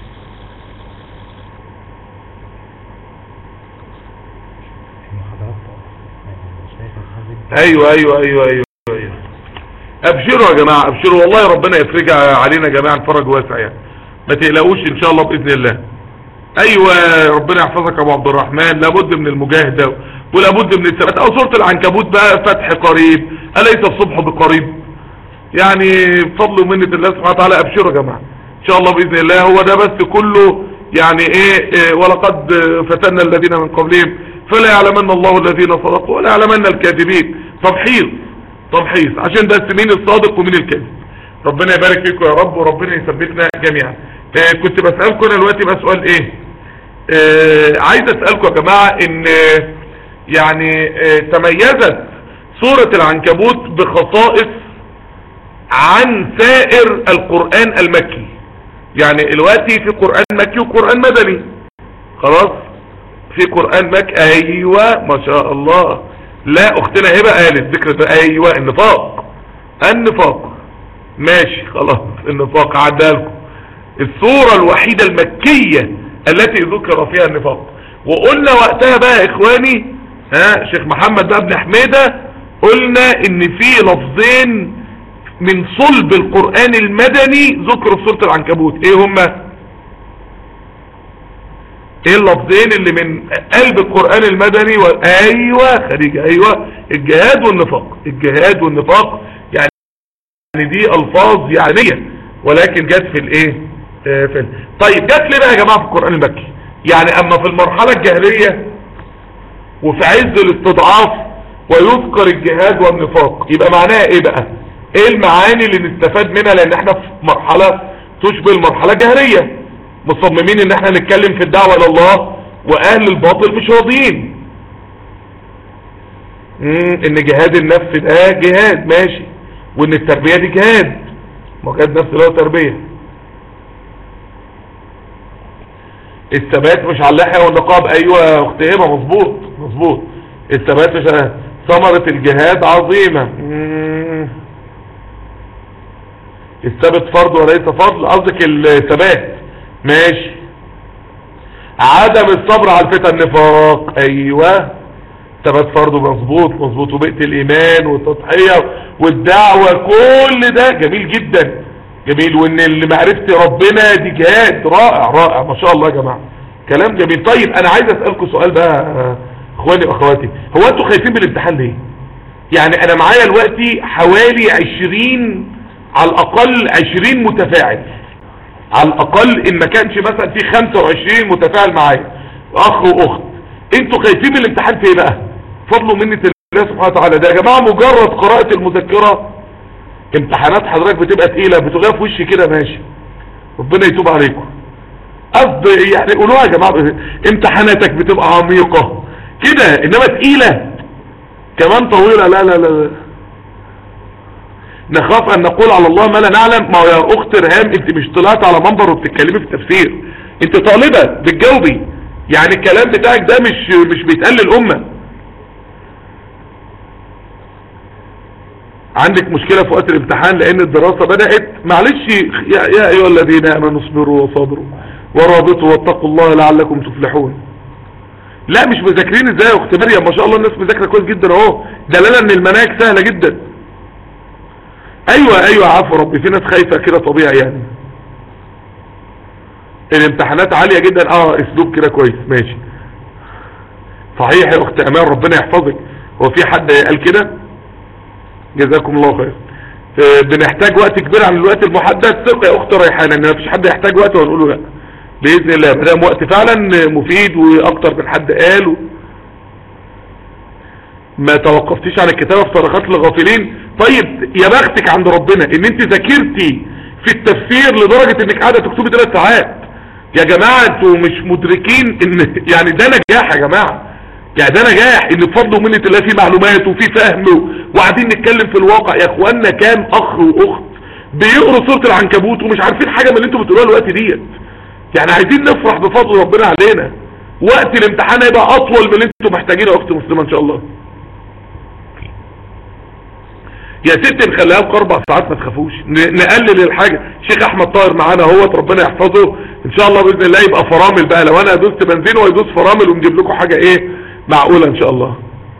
المحاضرات يعني شايف الحاجة ايوه ايوه ايوه ايوه ايوه ابشروا يا جماعة ابشروا والله ربنا يفرجها علينا جميعا فرج واسع يعني ما تقلقوش ان شاء الله باذن الله ايوه ربنا يحفظك يا ابو عبد الرحمن لابد من المجاهدة ولابد من الثبات او سورة العنكبوت بقى فتح قريب اليس الصبح بقريب يعني بفضل ومنة الله سبحانه وتعالى ابشروا يا جماعة ان شاء الله باذن الله هو ده بس كله يعني ايه, إيه ولقد فتنا الذين من قبلهم فلا يعلمن الله الذين صدقوا ولا يعلمن الكاذبين تمحيص تمحيص عشان ده مين الصادق ومين الكاذب ربنا يبارك فيكم يا رب وربنا يثبتنا جميعا آه كنت بسألكم انا دلوقتي بقى سؤال ايه آه عايز اسألكم يا جماعة ان آه يعني آه تميزت سورة العنكبوت بخصائص عن سائر القرآن المكي يعني دلوقتي في قرآن مكي وقرآن مدني خلاص في قرآن مكي ايوه ما شاء الله لا اختنا هبه قالت ذكر ده ايوه النفاق النفاق ماشي خلاص النفاق عدها لكم الصورة الوحيدة المكية التي ذكر فيها النفاق وقلنا وقتها بقى يا اخواني ها شيخ محمد بقى ابن حميدة قلنا ان في لفظين من صلب القرآن المدني ذكروا في سورة العنكبوت ايه هما ايه اللفظين اللي من قلب القرآن المدني و... ايوه خديجة ايوه الجهاد والنفاق الجهاد والنفاق يعني يعني دي الفاظ يعنية ولكن جت في الايه آه في ال... طيب جت ليه بقى يا جماعة في القرآن المكي يعني اما في المرحلة الجهرية وفي عز الاستضعاف ويذكر الجهاد والنفاق يبقى معناها ايه بقى ايه المعاني اللي نستفاد منها لان احنا في مرحلة تشبه المرحلة الجهرية مصممين ان احنا نتكلم في الدعوة الى الله واهل الباطل مش راضيين مم، ان جهاد النفس ده جهاد ماشي وان التربية دي جهاد ما جهاد نفس اللي هو تربية الثبات مش على اللحية والنقاب ايوه يا اخت هبه مظبوط مظبوط الثبات مش على ثمرة الجهاد عظيمة مم. الثبت فرض وليس فضل قصدك الثبات ماشي عدم الصبر على الفتن النفاق ايوه ثبات فرض مظبوط مظبوط وبيئة الايمان والتضحية والدعوة كل ده جميل جدا جميل وان اللي معرفة ربنا دي جهاد رائع رائع ما شاء الله يا جماعة كلام جميل طيب انا عايز اسألكم سؤال بقى آه، اخواني واخواتي هو انتوا خايفين من الامتحان ليه يعني انا معايا دلوقتي حوالي عشرين على الاقل عشرين متفاعل على الاقل ان ما كانش مثلا في 25 متفاعل معايا اخ واخت انتوا خايفين من الامتحان في ايه بقى فضلوا مني الله سبحانه وتعالى ده يا جماعه مجرد قراءه المذكره امتحانات حضرتك بتبقى تقيله بتغير في وشي كده ماشي ربنا يتوب عليكم قصد يعني قولوها يا جماعه امتحاناتك بتبقى عميقه كده انما تقيله كمان طويله لا لا لا نخاف ان نقول على الله ما لا نعلم ما هو يا اخت رهام انت مش طلعت على منبر وبتتكلمي في التفسير انت طالبة بتجاوبي يعني الكلام بتاعك ده مش مش بيتقال للامة عندك مشكلة في وقت الامتحان لان الدراسة بدأت معلش يا, يا ايها الذين امنوا اصبروا وصبروا ورابطوا واتقوا الله لعلكم تفلحون لا مش مذاكرين ازاي يا اخت مريم ما شاء الله الناس مذاكره كويس جدا اهو دلاله ان المناهج سهله جدا ايوه ايوه عفو ربي في ناس خايفة كده طبيعي يعني الامتحانات عالية جدا اه اسلوب كده كويس ماشي صحيح يا اخت امان ربنا يحفظك هو في حد قال كده جزاكم الله خير آه، بنحتاج وقت كبير عن الوقت المحدد ثق يا اخت ريحانه ان مفيش حد يحتاج وقت ونقول له لا باذن الله ما دام وقت فعلا مفيد واكتر من حد قال و... ما توقفتيش عن الكتابة في طرقات الغافلين طيب يا بختك عند ربنا ان انت ذاكرتي في التفسير لدرجة انك قاعدة تكتبي ثلاث ساعات يا جماعة انتوا مش مدركين ان يعني ده نجاح يا جماعة يعني ده نجاح ان بفضل ومنة الله في معلومات وفي فهم وقاعدين نتكلم في الواقع يا اخوانا كام اخ واخت بيقروا سورة العنكبوت ومش عارفين حاجة من اللي انتوا بتقولوها الوقت ديت يعني عايزين نفرح بفضل ربنا علينا وقت الامتحان هيبقى اطول من اللي انتوا محتاجينه يا اخت مسلمة ان شاء الله يا ست نخليها في اربع ساعات ما تخافوش ن- نقلل الحاجة شيخ احمد طاهر معانا اهوت ربنا يحفظه ان شاء الله باذن الله يبقى فرامل بقى لو انا دوست بنزين ويدوس فرامل ونجيب لكم حاجة ايه معقولة ان شاء الله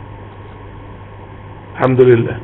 الحمد لله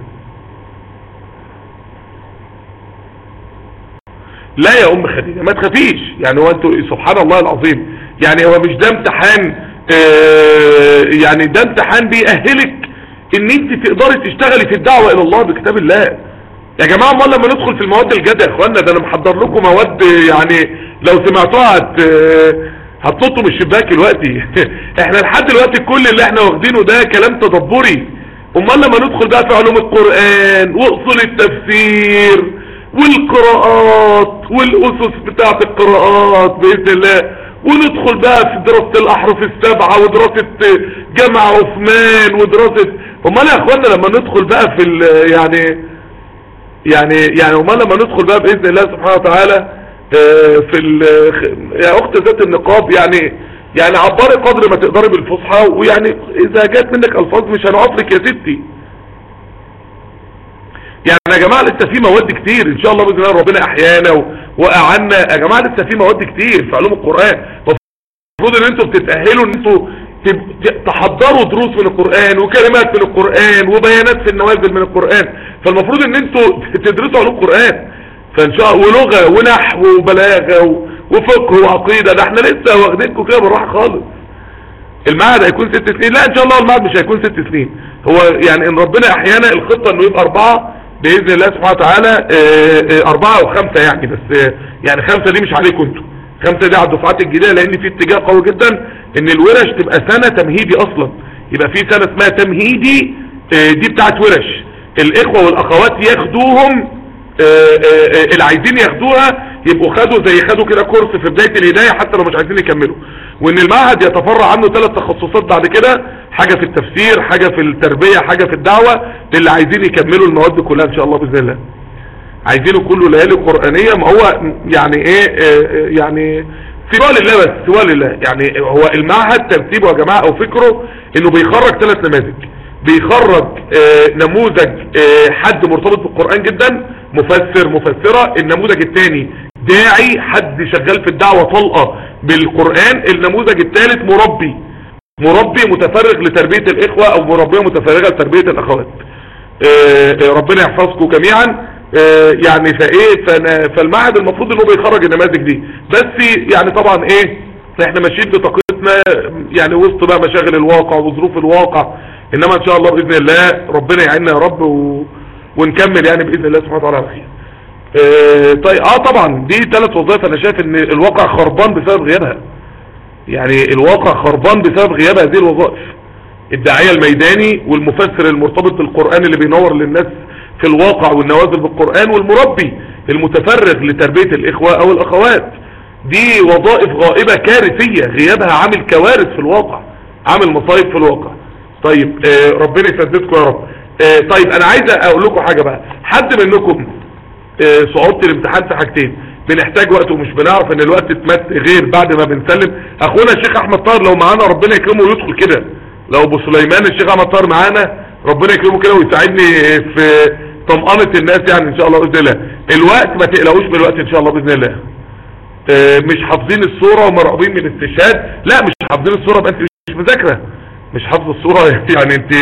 لا يا ام خديجة ما تخافيش يعني هو انتوا سبحان الله العظيم يعني هو مش ده امتحان آه يعني ده امتحان بيأهلك ان انت تقدري تشتغلي في الدعوة الى الله بكتاب الله يا جماعة امال لما ندخل في المواد الجادة يا اخوانا ده انا محضر لكم مواد يعني لو سمعتوها هت هتنطوا من الشباك دلوقتي احنا لحد دلوقتي كل اللي احنا واخدينه ده كلام تدبري امال لما ندخل بقى في علوم القرآن واصول التفسير والقراءات والاسس بتاعة القراءات باذن الله وندخل بقى في دراسة الاحرف السبعة ودراسة جامع عثمان ودراسة امال يا اخوانا لما ندخل بقى في ال- يعني يعني يعني امال لما ندخل بقى باذن الله سبحانه وتعالى آه، في ال- يا اخت ذات النقاب يعني يعني عبري قدر ما تقدري بالفصحى ويعني اذا جات منك الفاظ مش هنقف لك يا ستي يعني يا جماعة لسه في مواد كتير ان شاء الله باذن الله ربنا احيانا و- واعنا يا جماعة لسه في مواد كتير في علوم القرآن المفروض ان انتوا بتتأهلوا ان انتوا تب- ت- تحضروا دروس من القرآن وكلمات من القرآن وبيانات في النوازل من القرآن فالمفروض ان انتوا تدرسوا علوم قرآن فان شاء ولغة ونحو وبلاغة و- وفقه وعقيدة ده احنا لسه واخدينكم كده بالراحة خالص المعهد هيكون ست سنين لا ان شاء الله المعهد مش هيكون ست سنين هو يعني ان ربنا احيانا الخطة انه يبقى اربعة باذن الله سبحانه وتعالى اه، اه، اربعة او خمسة يعني بس اه، يعني خمسة دي مش عليكم انتوا خمسة دي على الدفعات الجديدة لان في اتجاه قوي جدا ان الورش تبقى سنة تمهيدي اصلا يبقى في سنة اسمها تمهيدي اه، دي بتاعت ورش الاخوة والاخوات ياخدوهم آه، آه، آه، اللي عايزين ياخدوها يبقوا خدوا زي خدوا كده كورس في بداية الهداية حتى لو مش عايزين يكملوا وان المعهد يتفرع عنه ثلاث تخصصات بعد كده حاجة في التفسير حاجة في التربية حاجة في الدعوة للي عايزين يكملوا المواد كلها ان شاء الله بإذن الله عايزينه كله ليالي قرآنية ما هو يعني ايه آه، آه، يعني سوى لله بس سوى لله يعني هو المعهد ترتيبه يا جماعة او فكره انه بيخرج ثلاث نماذج بيخرج آه، نموذج آه، حد مرتبط بالقرآن جدا مفسر مفسرة النموذج الثاني داعي حد شغال في الدعوة طلقة بالقرآن النموذج الثالث مربي مربي متفرغ لتربية الإخوة أو مربية متفرغة لتربية الأخوات آه، آه، ربنا يحفظكم جميعا آه، يعني فايه فأنا- فالمعهد المفروض انه بيخرج النماذج دي بس يعني طبعا ايه احنا ماشيين بطاقتنا يعني وسط بقى مشاغل الواقع وظروف الواقع انما ان شاء الله باذن الله ربنا يعيننا يا رب و... ونكمل يعني باذن الله سبحانه وتعالى على خير آه، طيب اه طبعا دي ثلاث وظائف انا شايف ان الواقع خربان بسبب غيابها يعني الواقع خربان بسبب غياب هذه الوظائف الداعية الميداني والمفسر المرتبط بالقرآن اللي بينور للناس في الواقع والنوازل بالقرآن والمربي المتفرغ لتربية الإخوة أو الأخوات دي وظائف غائبة كارثية غيابها عامل كوارث في الواقع عامل مصايب في الواقع طيب آه ربنا يسددكم يا رب آه طيب أنا عايز أقول لكم حاجة بقى حد منكم آه، صعوبة الامتحان في حاجتين بنحتاج وقت ومش بنعرف ان الوقت اتمت غير بعد ما بنسلم اخونا الشيخ احمد طاهر لو معانا ربنا يكرمه ويدخل كده لو ابو سليمان الشيخ احمد طاهر معانا ربنا يكرمه كده ويساعدني في طمأنة الناس يعني ان شاء الله باذن الله الوقت ما تقلقوش من الوقت ان شاء الله باذن الله آه، مش حافظين الصورة ومرعوبين من الاستشهاد لا مش حافظين الصورة بقى انت مش مذاكرة مش حافظ الصورة يعني انت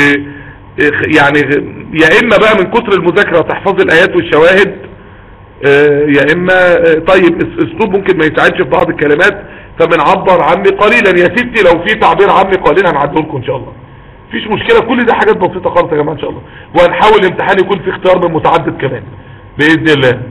يعني يا اما بقى من كتر المذاكرة تحفظ الايات والشواهد آه، يا اما آه، طيب اس- اسلوب ممكن ما يساعدش في بعض الكلمات فبنعبر عمي قليلا يا ستي لو في تعبير عمي قليلا هنعديه لكم ان شاء الله مفيش مشكلة كل ده حاجات بسيطة خالص يا جماعة ان شاء الله وهنحاول الامتحان يكون في اختيار من متعدد كمان بإذن الله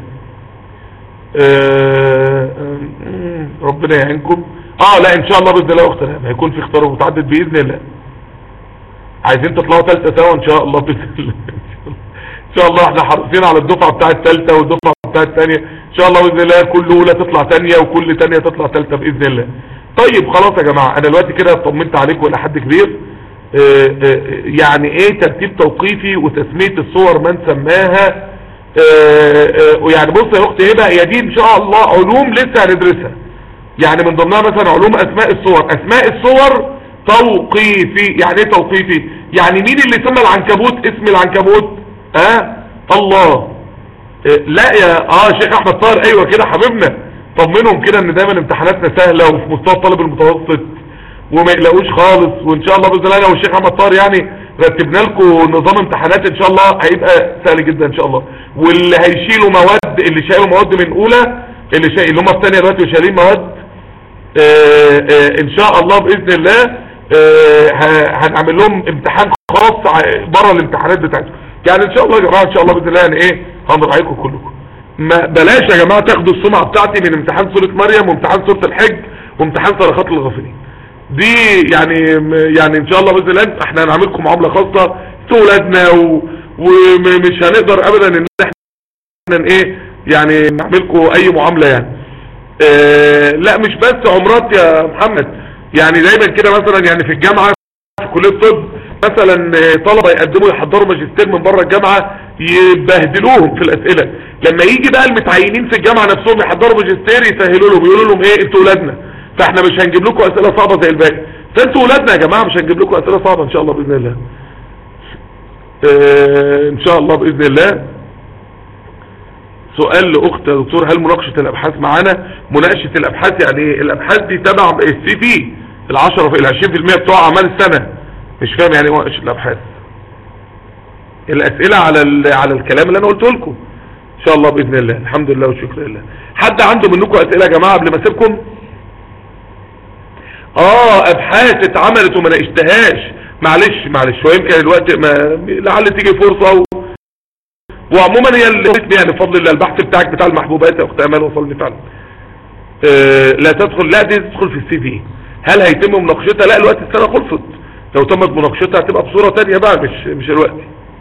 آه، آه، ربنا يعينكم اه لا ان شاء الله باذن الله اختنا هيكون في اختيار متعدد باذن الله عايزين تطلعوا ثالثه سوا ان شاء الله باذن الله ان شاء الله احنا حريصين على الدفعه بتاعه الثالثه والدفعه بتاعه الثانيه ان شاء الله باذن الله كل اولى تطلع ثانيه وكل ثانيه تطلع ثالثه باذن الله طيب خلاص يا جماعه انا دلوقتي كده اطمنت عليكم الى حد كبير آه، آه، يعني ايه ترتيب توقيفي وتسميه الصور من سماها آه، آه، ويعني بص يا اختي هبه هي دي ان شاء الله علوم لسه هندرسها يعني من ضمنها مثلا علوم اسماء الصور اسماء الصور توقيفي يعني ايه توقيفي يعني مين اللي سمى العنكبوت اسم العنكبوت اه الله إيه، لا يا اه شيخ احمد طاهر ايوه كده حبيبنا طمنهم كده ان دايما امتحاناتنا سهله وفي مستوى الطالب المتوسط وما يقلقوش خالص وان شاء الله باذن الله انا والشيخ احمد طاهر يعني رتبنا لكم نظام امتحانات ان شاء الله هيبقى سهل جدا ان شاء الله واللي هيشيلوا مواد اللي شايلوا مواد من اولى اللي شايل اللي هم في ثانيه دلوقتي وشايلين مواد آه، آه، ان شاء الله باذن الله آه، ه- هنعمل لهم امتحان خاص ع- بره الامتحانات بتاعتهم يعني ان شاء الله يا جماعه ان شاء الله باذن الله يعني ايه هنراعيكم كلكم ما بلاش يا جماعه تاخدوا السمعه بتاعتي من امتحان سوره مريم وامتحان سوره الحج وامتحان صرخات الغافلين دي يعني يعني ان شاء الله باذن الله احنا هنعملكم معامله خاصه انتوا ولادنا و- ومش هنقدر ابدا ان احنا ايه يعني نعملكم اي معامله يعني آه، لا مش بس عمرات يا محمد يعني دايما كده مثلا يعني في الجامعة في كلية الطب مثلا آه، طلبة يقدموا يحضروا ماجستير من بره الجامعة يبهدلوهم في الاسئلة لما يجي بقى المتعينين في الجامعة نفسهم يحضروا ماجستير يسهلوا لهم يقولوا لهم ايه انتوا ولادنا فاحنا مش هنجيب لكم اسئلة صعبة زي الباقي فانتوا ولادنا يا جماعة مش هنجيب لكم اسئلة صعبة ان شاء الله باذن الله آه، ان شاء الله باذن الله سؤال لاخت يا دكتور هل مناقشة الابحاث معانا مناقشة الابحاث يعني ايه الابحاث دي تبع السي في العشرة في العشرين في المية بتوع اعمال السنة مش فاهم يعني ايه مناقشة الابحاث الاسئلة على ال- على الكلام اللي انا قلته لكم ان شاء الله باذن الله الحمد لله والشكر لله حد عنده منكم اسئلة يا جماعة قبل ما اسيبكم اه ابحاث اتعملت وما ناقشتهاش معلش معلش هو يمكن الوقت ما لعل تيجي فرصة و... وعموما هي ال- يعني بفضل الله البحث بتاعك بتاع المحبوبات يا اخت امال وصلني فعلا آه، لا تدخل لا دي تدخل في السي في هل هيتم مناقشتها لا الوقت السنة خلصت لو تمت مناقشتها هتبقى بصورة تانية بقى مش مش الوقت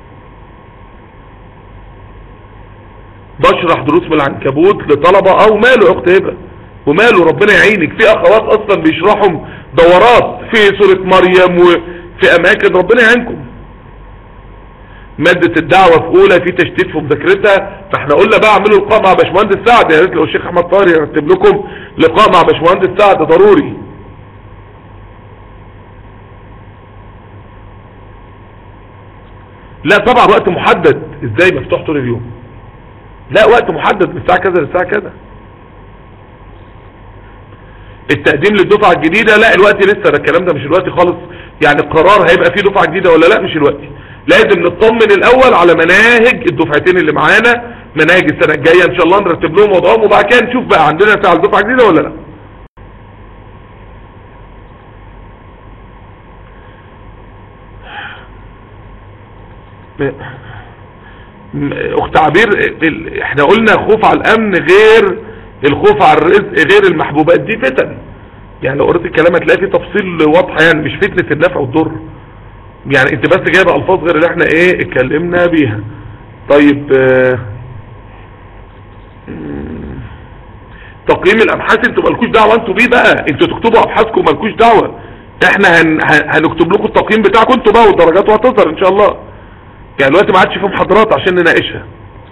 بشرح دروس من العنكبوت لطلبة او ماله يا اخت هبه وماله ربنا يعينك في اخوات اصلا بيشرحوا دورات في سورة مريم وفي اماكن ربنا يعينكم مادة الدعوة في اولى في تشتيت في مذاكرتها فاحنا قلنا بقى اعملوا لقاء مع باشمهندس سعد يا ريت لو الشيخ احمد طارق يرتب لكم لقاء مع باشمهندس سعد ضروري لا طبعا وقت محدد ازاي مفتوح طول اليوم لا وقت محدد من الساعة كذا للساعة كذا التقديم للدفعة الجديدة لا الوقت لسه ده الكلام ده مش الوقت خالص يعني القرار هيبقى فيه دفعة جديدة ولا لا مش الوقت لازم نطمن الاول على مناهج الدفعتين اللي معانا مناهج السنة الجاية ان شاء الله نرتب لهم وضعهم وبعد كده نشوف بقى عندنا ساعة الدفعة الجديدة ولا لا م- اخت عبير ال- احنا قلنا خوف على الامن غير الخوف على الرزق غير المحبوبات دي فتن يعني لو قريت الكلام هتلاقي فيه تفصيل واضحة يعني مش فتنة النفع والضر يعني انت بس جايبه الفاظ غير اللي احنا ايه اتكلمنا بيها طيب آه، مم، تقييم الابحاث انتوا مالكوش دعوه انتوا بيه بقى انتوا تكتبوا ابحاثكم مالكوش دعوه احنا هن... هن- هنكتب لكم التقييم بتاعكم انتوا بقى والدرجات وهتظهر ان شاء الله يعني دلوقتي ما عادش في محاضرات عشان نناقشها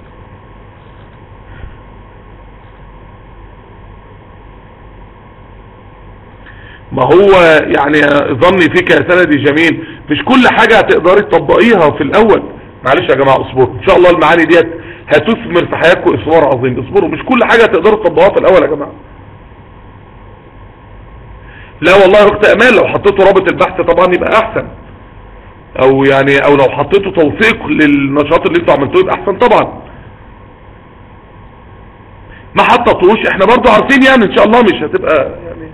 ما هو يعني ظني فيك يا سندي جميل مش كل حاجة هتقدري تطبقيها في الاول معلش يا جماعة اصبروا ان شاء الله المعاني ديت هتثمر في حياتكم اصرار عظيم اصبروا مش كل حاجة هتقدروا تطبقوها في الاول يا جماعة لا والله يا اخت امان لو حطيتوا رابط البحث طبعا يبقى احسن او يعني او لو حطيتوا توثيق للنشاط اللي انتوا عملتوه يبقى احسن طبعا ما حطيتوش احنا برضو عارفين يعني ان شاء الله مش هتبقى يعني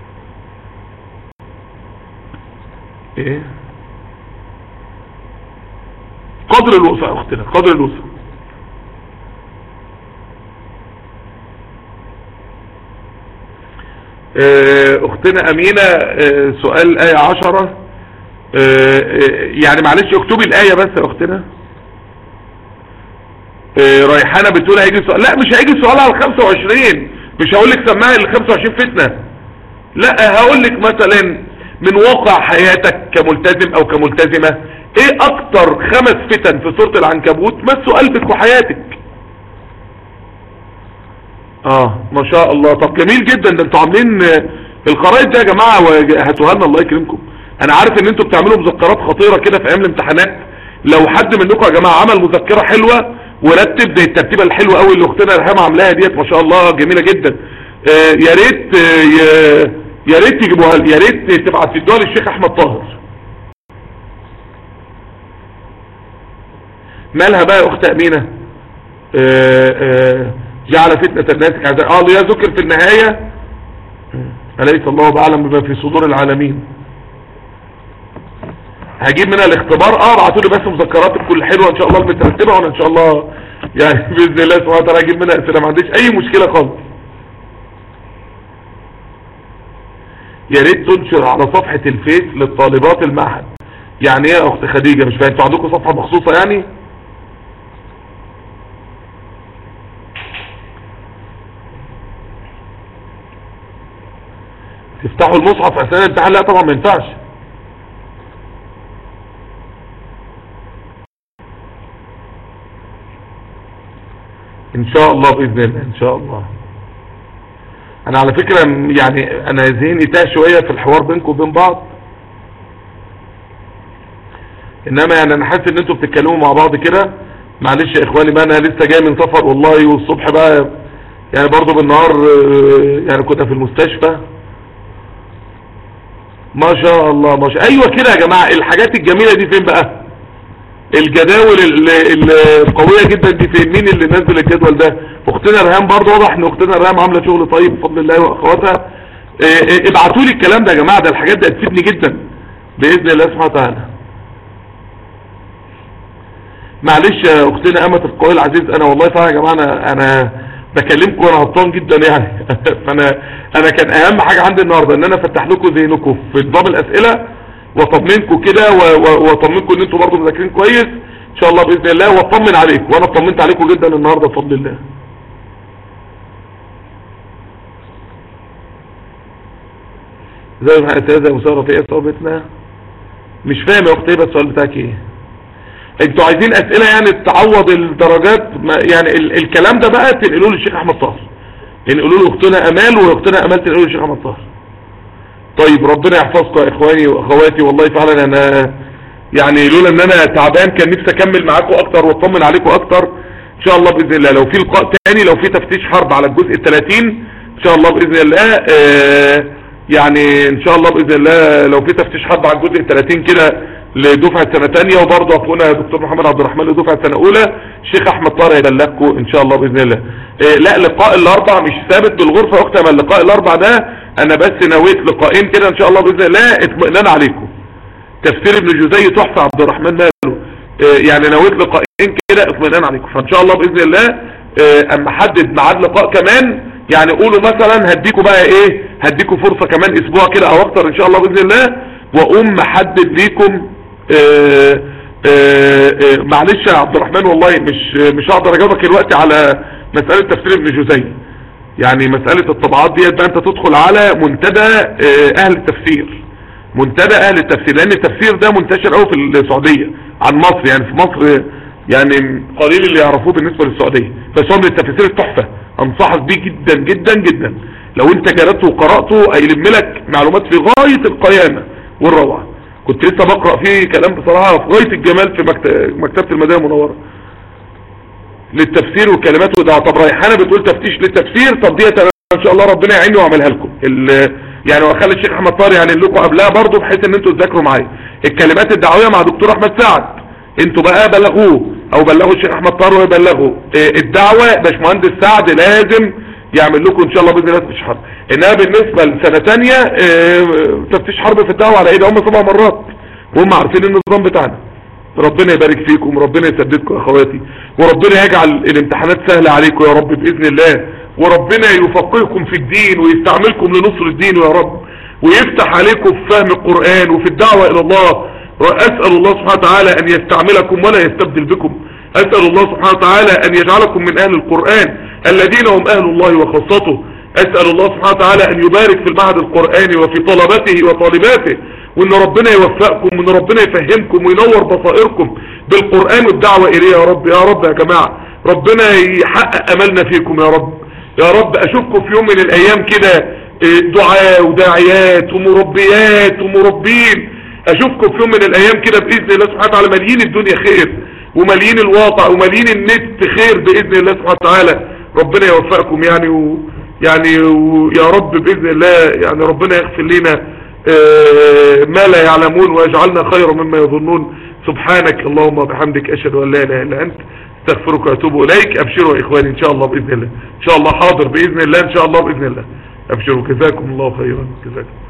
ايه قدر الوسع يا اختنا قدر الوسع آه، اختنا امينة آه، سؤال ايه عشرة آه، آه، يعني معلش اكتبي الايه بس يا اختنا آه، ريحانة بتقول هيجي سؤال لا مش هيجي سؤال على ال 25 مش هقول لك سماعي ال 25 فتنة لا هقول لك مثلا من واقع حياتك كملتزم او كملتزمة ايه اكتر خمس فتن في سورة العنكبوت مسوا قلبك وحياتك اه ما شاء الله طب جميل جدا ده انتوا عاملين آه، الخرائط دي يا جماعة هاتوها لنا الله يكرمكم انا عارف ان انتوا بتعملوا مذكرات خطيرة كده في ايام الامتحانات لو حد منكم يا جماعة عمل مذكرة حلوة ورتب زي الترتيبة الحلوة قوي اللي اختنا ريهام عاملاها ديت ما شاء الله جميلة جدا آه، يا ريت آه، يا- يا ريت تجيبوها لي، يا ريت تبعت تدوها للشيخ احمد طاهر مالها بقى يا اخت امينه آه، آه، جعل فتنة الناس كعذاب اه يا ذكر في النهاية أليس الله بأعلم بما في صدور العالمين هجيب منها الاختبار اه ابعتوا لي بس مذكرات كل حلوة ان شاء الله المترتبة وانا ان شاء الله يعني باذن الله سبحانه وتعالى هجيب منها اسئله ما عنديش اي مشكلة خالص يا ريت تنشر على صفحة الفيس للطالبات المعهد يعني ايه يا اخت خديجة مش فاهم انتوا عندكم صفحة مخصوصة يعني تفتحوا المصحف اثناء الامتحان لا طبعا ما ينفعش ان شاء الله باذن الله ان شاء الله انا على فكرة م- يعني انا ذهني تاه شوية في الحوار بينكم وبين بعض انما يعني انا حاسس ان انتوا بتتكلموا مع بعض كده معلش يا اخواني بقى انا لسه جاي من سفر والله والصبح بقى يعني برضو بالنهار آه، يعني كنا في المستشفى ما شاء الله ما شاء ايوه كده يا جماعة الحاجات الجميلة دي فين بقى الجداول ال- ال- القوية جدا دي فين مين اللي نزل الجدول ده اختنا رهام برضه واضح ان اختنا رهام عاملة شغل طيب بفضل الله واخواتها ابعتوا لي الكلام ده يا جماعة ده الحاجات دي هتفيدني جدا باذن الله سبحانه وتعالى معلش يا اختنا امة القوي العزيز انا والله فعلا يا جماعة انا انا بكلمكم وانا هبطان جدا يعني فانا انا كان اهم حاجة عندي النهاردة ان انا افتح لكم ذهنكم في نظام الاسئلة واطمنكم كده و- و- واطمنكم ان انتوا برضه مذاكرين كويس ان شاء الله باذن الله واطمن عليكم وانا اطمنت عليكم جدا النهارده بفضل الله زي ما هذا مسارة في ايه صوبتنا مش فاهم يا اختي بس السؤال بتاعك ايه انتوا عايزين اسئلة يعني تعوض الدرجات ما- يعني ال الكلام ده بقى تنقلوه للشيخ احمد طاهر تنقلوه لاختنا امال واختنا امال تنقلوه للشيخ احمد طاهر طيب ربنا يحفظكم يا اخواني واخواتي والله فعلا انا يعني لولا ان انا تعبان كان نفسي اكمل معاكم اكتر واطمن عليكم اكتر ان شاء الله باذن الله لو في لقاء تاني لو في تفتيش حرب على الجزء ال30 ان شاء الله باذن الله آه يعني ان شاء الله باذن الله لو في تفتيش حرب على الجزء ال30 كده لدفعه سنه ثانيه وبرضه اخونا دكتور محمد عبد الرحمن لدفعه سنه اولى الشيخ احمد طارق يبلغكم ان شاء الله باذن الله آه لا لقاء الاربع مش ثابت بالغرفه يا اختي ما اللقاء الاربع ده انا بس نويت لقاءين كده ان شاء الله باذن الله اطمئنان عليكم تفسير ابن جزي تحفة عبد الرحمن ماله آه، يعني نويت لقاءين كده اطمئنان عليكم فان شاء الله باذن الله آه، اما حدد ميعاد لقاء كمان يعني قولوا مثلا هديكوا بقى ايه هديكوا فرصة كمان اسبوع كده او اكتر ان شاء الله باذن الله واقوم محدد ليكم آه، آه، آه، معلش يا عبد الرحمن والله مش مش هقدر اجاوبك دلوقتي على مسألة تفسير ابن جزي يعني مسألة الطبعات ديت بقى انت تدخل على منتدى آه، اهل التفسير منتدى اهل التفسير لان التفسير ده منتشر قوي في السعودية عن مصر يعني في مصر يعني قليل اللي يعرفوه بالنسبة للسعودية بس هو من التفسير التحفة انصحك بيه جدا جدا جدا لو انت جربته وقرأته هيلم لك معلومات في غاية القيامة والروعة كنت لسه بقرأ فيه كلام بصراحة في غاية الجمال في مكت- مكتبة المدينة المنورة للتفسير والكلمات وده طب ريحانة بتقول تفتيش للتفسير طب ديت انا ان شاء الله ربنا يعيني واعملها لكم ال- يعني واخلي الشيخ احمد طارق يعني لكم قبلها برضه بحيث ان انتوا تذاكروا معايا الكلمات الدعويه مع دكتور احمد سعد انتوا بقى بلغوه او بلغوا الشيخ احمد طارق ويبلغوا إيه الدعوه باشمهندس سعد لازم يعمل لكم ان شاء الله باذن الله تفتيش حرب انها بالنسبه لسنه ثانيه تفتيش حرب في الدعوه على ايه ده هم سبع مرات وهم عارفين النظام بتاعنا ربنا يبارك فيكم ربنا يسددكم يا اخواتي وربنا يجعل الامتحانات سهلة عليكم يا رب بإذن الله وربنا يفقهكم في الدين ويستعملكم لنصر الدين يا رب ويفتح عليكم في فهم القرآن وفي الدعوة إلى الله وأسأل الله سبحانه وتعالى أن يستعملكم ولا يستبدل بكم أسأل الله سبحانه وتعالى أن يجعلكم من أهل القرآن الذين هم أهل الله وخاصته أسأل الله سبحانه وتعالى أن يبارك في المعهد القرآني وفي طلبته وطالباته وان ربنا يوفقكم وان ربنا يفهمكم وينور بصائركم بالقرآن والدعوة اليه يا رب يا رب يا جماعة ربنا يحقق املنا فيكم يا رب يا رب اشوفكم في يوم من الايام كده إيه، دعاء وداعيات ومربيات ومربين اشوفكم في يوم من الايام كده باذن الله سبحانه وتعالى مليين الدنيا خير ومليين الواقع ومليين النت خير باذن الله سبحانه وتعالى ربنا يوفقكم يعني و يعني و يا رب باذن الله يعني ربنا يغفر لنا آه، ما لا يعلمون ويجعلنا خيرا مما يظنون سبحانك اللهم وبحمدك اشهد ان لا اله الا انت استغفرك واتوب اليك ابشروا يا اخواني ان شاء الله باذن الله ان شاء الله حاضر باذن الله ان شاء الله باذن الله ابشروا جزاكم الله خيرا جزاكم